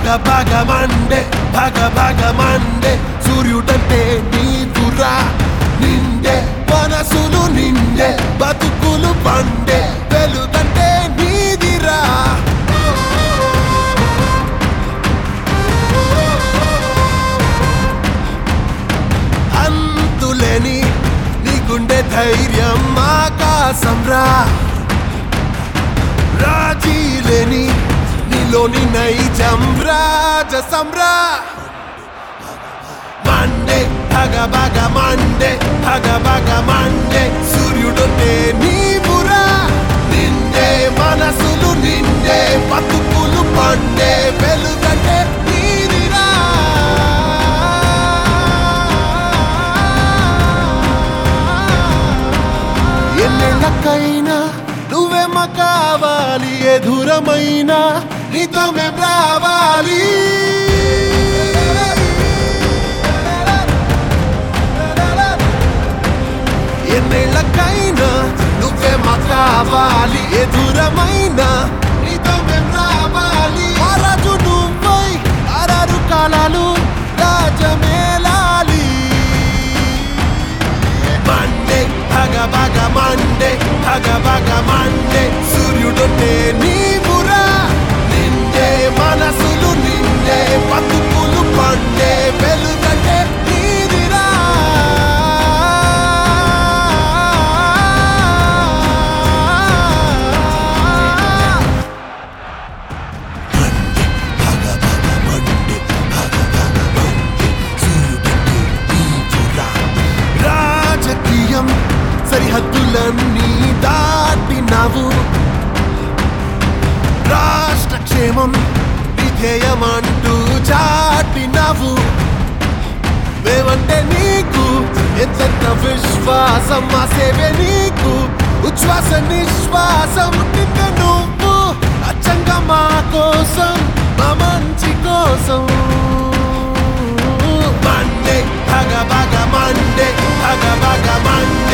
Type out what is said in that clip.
భగ భగ మండే భగ భగ మండే సూర్యుడంటే నీకురా నిండే మనసులు నిండే బతుకులు పండే వెలుగంటే నీదిరా అంతులేని నీకుండే ధైర్యం ఆకాశం రా రాజీలేని నీలోని నైజం రాజసంరా మండే భగ భగ మండే భగ భగ మండే సూర్యుడుండే నీవురా నిండే మనసులు నిండే బతుకులు పండే వెలుగంటే నీదిరా ఎన్నెళ్ళకైనా నువ్వేమ కావాలి ఎదురమైనా నీతో మేం రావాలి ఎన్నేళ్ళకైనా నువ్వేమ కావాలి ఎదురమైనా నీతో మేం రావాలి రాజు నువ్వై ఆరారు కాలాలు రాజమేలాలి మండే భగ భగ మండే భగ భగ మండే సూర్యుడుంటే నీవురా నిండే మనసులు నిండే బతుకులు పండే వెలుగంటే నీదిరా భగ భగ మండే భగ భగ మండే సూర్యుడుంటే నీవురా రాజకీయం సరిహద్దులన్నీ దాటినావు రాష్ట్ర క్షేమం విధేయమంటూ చాటినావు మేమంటే నీకు ఎంతెంత విశ్వాసం మా సేవే నీకు ఉచ్ఛ్వాస నిశ్వాసం నిన్న నువ్వు అచ్చంగా మా కోసం మా మంచి కోసం మండే భగ భగ మండే భగ భగ మండే